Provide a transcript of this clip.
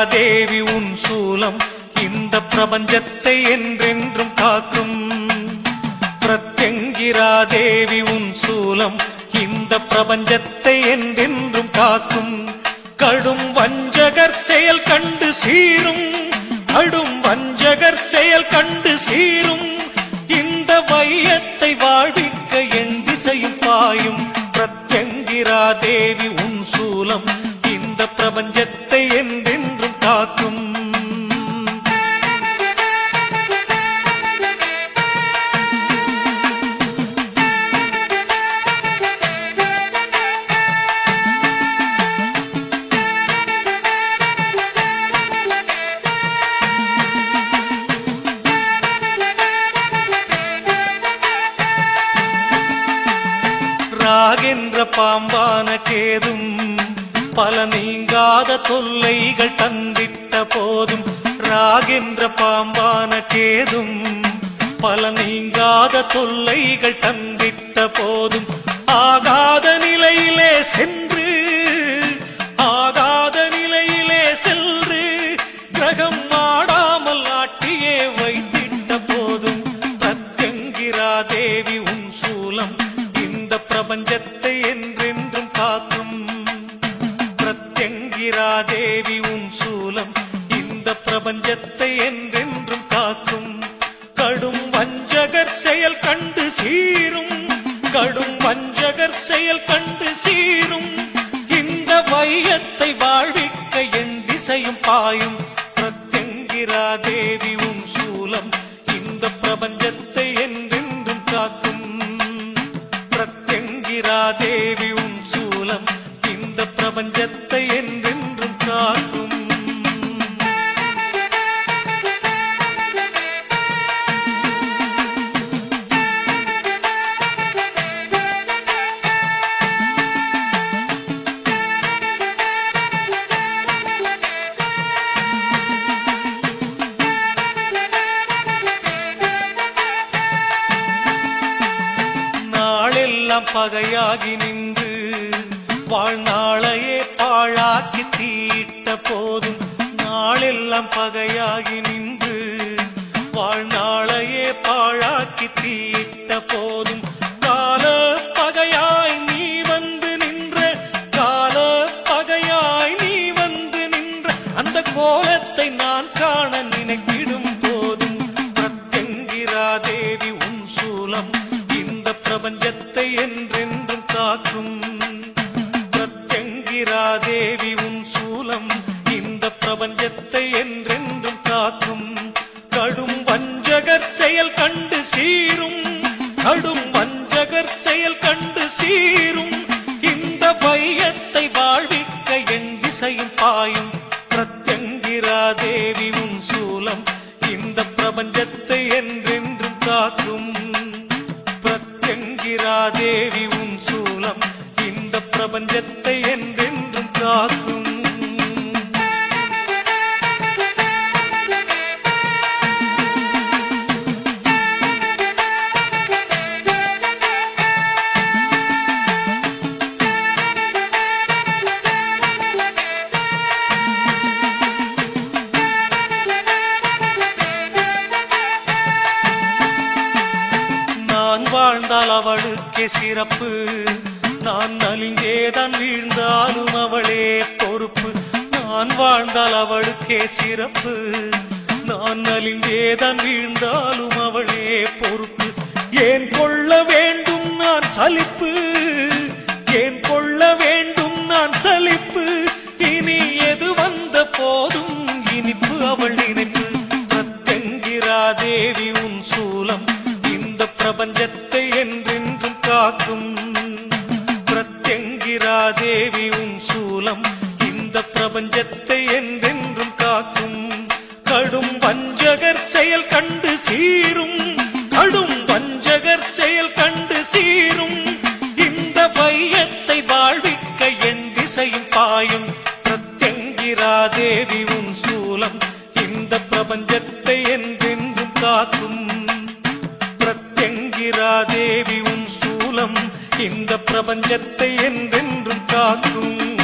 தேவி உன் சூலம் இந்த பிரபஞ்சத்தை என்றென்றும் காக்கும் பிரத்யங்கிரா தேவி உன் சூலம் இந்த பிரபஞ்சத்தை என்றென்றும் காக்கும் கடும் வஞ்சகர் செயல் கண்டு சீரும் கடும் வஞ்சகர் செயல் கண்டு சீரும் இந்த வையத்தை வாழ்விக்க என் திசையும் பாயும் பிரத்யங்கிரா தேவி உன் சூலம் இந்த பிரபஞ்சத்தை என்றென்றும் காக்கும் ராகென்ற பாம்பான கேதும் பல நீங்காத தொல்லைகள் தந்திட்ட போதும் ராகென்ற பாம்பான கேதும் பல நீங்காத தொல்லைகள் தந்திட்ட போதும் ஆகாத நிலையிலே சென்று ஆகாத நிலையிலே சென்று கிரகம் ஆடாமல் ஆட்டியே வைத்திட்ட போதும் பிரத்யங்கிரா தேவி உன் சூலம் இந்த பிரபஞ்சத்தை என்றென்றும் காக்கும் பிரத்யங்கிரா தேவி உன் சூலம் இந்த பிரபஞ்சத்தை என்றென்றும் காக்கும் கடும் வஞ்சகர் செயல் கண்டு சீரும் கடும் வஞ்சகர் செயல் கண்டு சீரும் இந்த வையத்தை வாழ்விக்க என் திசையும் பாயும் பிரத்யங்கிரா தேவி உன் சூலம் இந்த பிரபஞ்சத்தை என்றென்றும் காக்கும் பிரத்யங்கிரா தேவி உன் சூலம் இந்த பிரபஞ்சத்தை என்றென்றும் காக்கும் நாளெல்லாம் பகையாகி நின்று வாழ்நாளையே பாழாக்கி தீட்ட போதும் நாளெல்லாம் பகையாகி நின்று வாழ்நாளையே பாழாக்கி தீட்ட போதும் கால பகையாய் நீ வந்து நின்ற கால பகையாய் நீ வந்து நின்ற அந்த கோலத்தை நான் காண நினைத்திடும் போதும் பிரத்யங்கிரா தேவி உன் சூலம் இந்த பிரபஞ்சத்தை என்றென்றும் காக்கும் பிரத்யங்கிரா தேவி உன் சூலம் இந்த பிரபஞ்சத்தை என்றென்றும் காக்கும் கடும் வஞ்சகர் செயல் கண்டு சீரும் கடும் வஞ்சகர் செயல் கண்டு சீரும் இந்த வையத்தை வாழ்விக்க என் திசையும் பாயும் பிரத்யங்கிரா தேவி உன் சூலம் இந்த பிரபஞ்சத்தை என்றென்றும் காக்கும் பிரத்யங்கிரா தேவி உன் சூலம் இந்த பிரபஞ்சத்தை என்றென்றும் காக்கும் நான் வாழ்ந்தால் அவளுக்கே சிறப்பு நான் நலிந்தேதான் வீழ்ந்தாலும் அவளே பொறுப்பு நான் வாழ்ந்தால் அவளுக்கே சிறப்பு நான் நலிந்தேதான் வீழ்ந்தாலும் அவளே பொறுப்பு ஏன் கொள்ள வேண்டும் நான் சலிப்பு ஏன் கொள்ள வேண்டும் நான் சலிப்பு இனி எது வந்த போதும் இனிப்பு அவள் நினைப்பு பிரத்யங்கிரா தேவி உன் சூலம் இந்த பிரபஞ்சத்தை என்றென்றும் காக்கும் பிரத்யங்கிரா தேவி உன் சூலம் இந்த பிரபஞ்சத்தை என்றென்றும் காக்கும் கடும் வஞ்சகர் செயல் கண்டு சீரும் கடும் வஞ்சகர் செயல் கண்டு சீரும் இந்த வையத்தை வாழ்விக்க என் திசையும் பாயும் பிரத்யங்கிரா தேவி உன் சூலம் இந்த பிரபஞ்சத்தை என்றென்றும் காக்கும் பிரத்யங்கிரா தேவி உன் சூலம் இந்த பிரபஞ்சத்தை என்றென்றும் காக்கும்